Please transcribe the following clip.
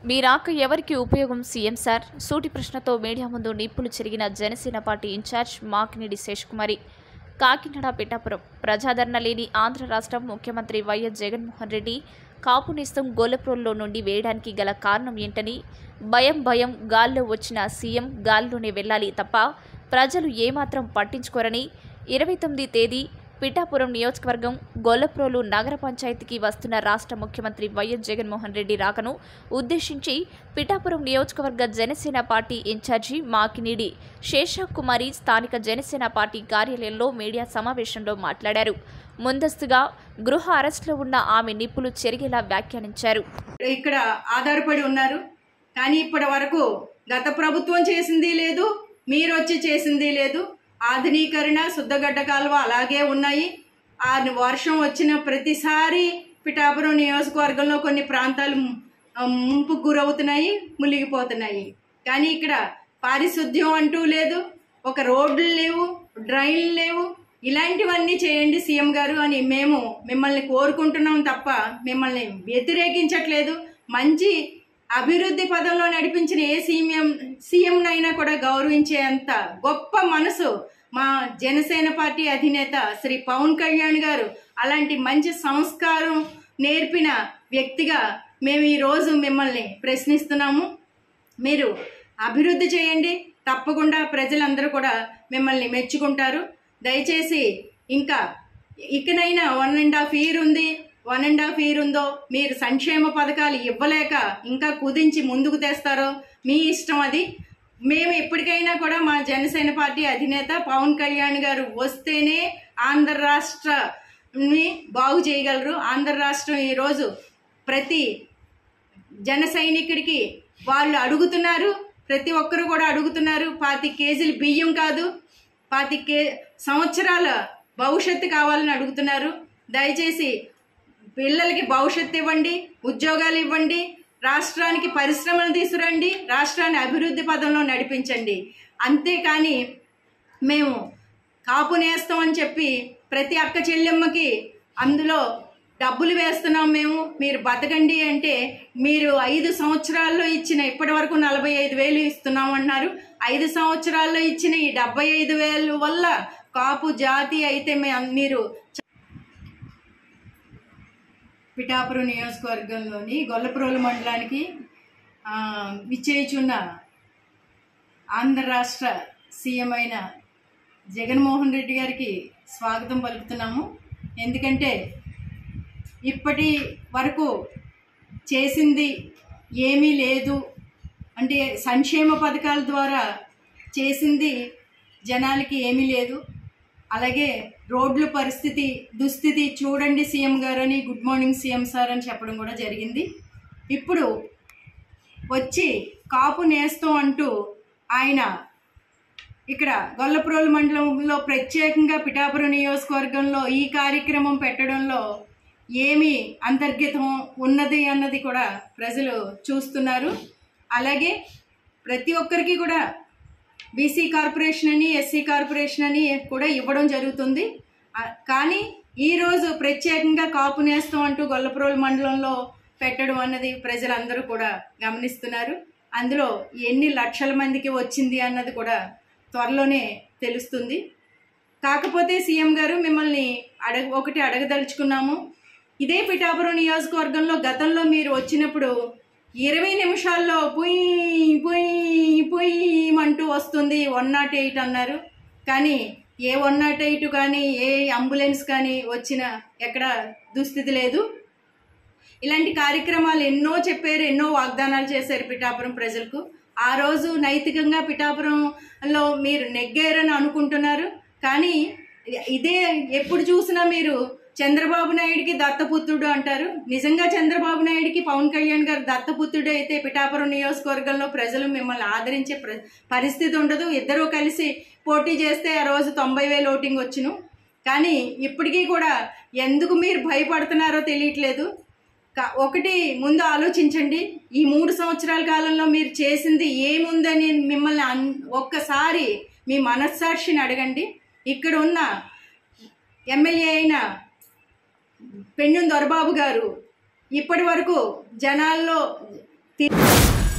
మీ రాక ఎవరికి ఉపయోగం సీఎం సార్ సూటి ప్రశ్నతో మీడియా ముందు నిప్పులు చెరిగిన జనసేన పార్టీ ఇన్ఛార్జ్ మాకినిడి శేషకుమారి కాకినాడ పిఠాపురం ప్రజాదరణ లేని ఆంధ్ర రాష్ట్రం ముఖ్యమంత్రి వైఎస్ జగన్మోహన్ రెడ్డి కాపు నేస్తం గొల్లప్రోల్లో నుండి వేయడానికి గల కారణం ఏంటని భయం భయం గాల్లో వచ్చిన సీఎం గాల్లోనే వెళ్ళాలి తప్ప ప్రజలు ఏమాత్రం పట్టించుకోరని ఇరవై తొమ్మిది తేదీ పిఠాపురం నియోజకవర్గం గొల్లప్రోలు నగర పంచాయతీకి వస్తున్న రాష్ట్ర ముఖ్యమంత్రి వైఎస్ జగన్మోహన్ రెడ్డి రాకను ఉద్దేశించి పిఠాపురం నియోజకవర్గ జనసేన పార్టీ ఇన్ఛార్జి మాకినీడి శేషకుమారి స్థానిక జనసేన పార్టీ కార్యాలయంలో మీడియా సమావేశంలో మాట్లాడారు ముందస్తుగా గృహ అరెస్టులో ఉన్న ఆమె నిప్పులు చెరిగేలా వ్యాఖ్యానించారు ఇక్కడ ఆధారపడి ఉన్నారు కానీ ఇప్పటి వరకు గత ప్రభుత్వం చేసింది లేదు మీరు వచ్చి చేసింది లేదు ఆధునీకరణ శుద్ధగడ్డ కాలువ అలాగే ఉన్నాయి ఆ వర్షం వచ్చిన ప్రతిసారి పిఠాపురం నియోజకవర్గంలో కొన్ని ప్రాంతాలు ము- ఆ, ముంపుకు గురవుతున్నాయి మునిగిపోతున్నాయి కానీ ఇక్కడ పారిశుద్ధ్యం అంటూ లేదు ఒక రోడ్లు లేవు డ్రైన్లు లేవు ఇలాంటివన్నీ చేయండి సీఎం గారు అని మేము మిమ్మల్ని కోరుకుంటున్నాం తప్ప మిమ్మల్ని వ్యతిరేకించట్లేదు మంచి అభివృద్ధి పదంలో నడిపించిన ఏ సీఎం సీఎంనైనా కూడా గౌరవించేంత గొప్ప మనసు మా జనసేన పార్టీ అధినేత శ్రీ పవన్ కళ్యాణ్ గారు అలాంటి మంచి సంస్కారం నేర్పిన వ్యక్తిగా మేము ఈరోజు మిమ్మల్ని ప్రశ్నిస్తున్నాము మీరు అభివృద్ధి చేయండి తప్పకుండా ప్రజలందరూ కూడా మిమ్మల్ని మెచ్చుకుంటారు దయచేసి ఇంకా ఇకనైనా వన్ అండ్ హాఫ్ ఇయర్ ఉంది వన్ అండ్ హాఫ్ ఇయర్ ఉందో మీరు సంక్షేమ పథకాలు ఇవ్వలేక ఇంకా కుదించి ముందుకు తెస్తారో మీ ఇష్టం అది మేము ఎప్పటికైనా కూడా మా జనసేన పార్టీ అధినేత పవన్ కళ్యాణ్ గారు వస్తేనే ఆంధ్ర రాష్ట్రని బాగు చేయగలరు ఆంధ్ర రాష్ట్రం ఈరోజు ప్రతి జన సైనికుడికి వాళ్ళు అడుగుతున్నారు ప్రతి ఒక్కరు కూడా అడుగుతున్నారు పాతి కేజీలు బియ్యం కాదు పాతి కే సంవత్సరాల భవిష్యత్తు కావాలని అడుగుతున్నారు దయచేసి పిల్లలకి భవిష్యత్తు ఇవ్వండి ఉద్యోగాలు ఇవ్వండి రాష్ట్రానికి పరిశ్రమలు తీసుకురండి రాష్ట్రాన్ని అభివృద్ధి పదంలో నడిపించండి అంతేకాని మేము కాపు నేస్తాం అని చెప్పి ప్రతి అక్క చెల్లెమ్మకి అందులో డబ్బులు వేస్తున్నాం మేము మీరు బతకండి అంటే మీరు ఐదు సంవత్సరాల్లో ఇచ్చిన ఇప్పటి వరకు నలభై ఐదు వేలు ఇస్తున్నాం అన్నారు ఐదు సంవత్సరాల్లో ఇచ్చిన ఈ డెబ్బై ఐదు వేలు వల్ల కాపు జాతి అయితే మే మీరు పిఠాపురం నియోజకవర్గంలోని గొల్లప్రోలు మండలానికి ఆ, విచ్చేయుచున్న ఆంధ్ర రాష్ట్ర సీఎం అయిన జగన్మోహన్ రెడ్డి గారికి స్వాగతం పలుకుతున్నాము ఎందుకంటే ఇప్పటి వరకు చేసింది ఏమీ లేదు అంటే సంక్షేమ పథకాల ద్వారా చేసింది జనాలకి ఏమీ లేదు అలాగే రోడ్ల పరిస్థితి దుస్థితి చూడండి సీఎం గారు అని గుడ్ మార్నింగ్ సీఎం సార్ అని చెప్పడం కూడా జరిగింది ఇప్పుడు వచ్చి కాపు నేస్తం అంటూ ఆయన ఇక్కడ గొల్లప్రోలు మండలంలో ప్రత్యేకంగా పిఠాపురం నియోజకవర్గంలో ఈ కార్యక్రమం పెట్టడంలో ఏమి అంతర్గతం ఉన్నది అన్నది కూడా ప్రజలు చూస్తున్నారు అలాగే ప్రతి ఒక్కరికి కూడా బీసీ కార్పొరేషన్ అని ఎస్సీ కార్పొరేషన్ అని కూడా ఇవ్వడం జరుగుతుంది ఆ, కానీ ఈరోజు ప్రత్యేకంగా కాపు నేస్తం అంటూ గొల్లప్రోలు మండలంలో పెట్టడం అన్నది ప్రజలందరూ కూడా గమనిస్తున్నారు అందులో ఎన్ని లక్షల మందికి వచ్చింది అన్నది కూడా త్వరలోనే తెలుస్తుంది కాకపోతే సీఎం గారు మిమ్మల్ని అడగ ఒకటి అడగదలుచుకున్నాము ఇదే పిఠాపురం నియోజకవర్గంలో గతంలో మీరు వచ్చినప్పుడు ఇరవై నిమిషాల్లో పుయ్ పుయ్ పుయ్ అంటూ వస్తుంది వన్ నాట్ ఎయిట్ అన్నారు కానీ ఏ వన్ నాట్ ఎయిట్ కానీ ఏ అంబులెన్స్ కానీ వచ్చిన ఎక్కడ దుస్థితి లేదు ఇలాంటి కార్యక్రమాలు ఎన్నో చెప్పారు ఎన్నో వాగ్దానాలు చేశారు పిఠాపురం ప్రజలకు ఆ రోజు నైతికంగా పిఠాపురంలో మీరు నెగ్గారని అనుకుంటున్నారు కానీ ఇదే ఎప్పుడు చూసినా మీరు చంద్రబాబు నాయుడికి దత్తపుత్రుడు అంటారు నిజంగా చంద్రబాబు నాయుడికి పవన్ కళ్యాణ్ గారు దత్తపుత్రుడు అయితే పిఠాపురం నియోజకవర్గంలో ప్రజలు మిమ్మల్ని ఆదరించే ప్ర- పరిస్థితి ఉండదు ఇద్దరూ కలిసి పోటీ చేస్తే ఆ రోజు తొంభై వేలు ఓటింగ్ వచ్చును కానీ ఇప్పటికీ కూడా ఎందుకు మీరు భయపడుతున్నారో తెలియట్లేదు కా- ఒకటి ముందు ఆలోచించండి ఈ మూడు సంవత్సరాల కాలంలో మీరు చేసింది ఏముందని మిమ్మల్ని అన్- ఒక్కసారి మీ మనస్సాక్షిని అడగండి ఇక్కడ ఉన్న ఎమ్మెల్యే అయిన పెన్నుం దొరబాబు గారు ఇప్పటి వరకు జనాల్లో తీ-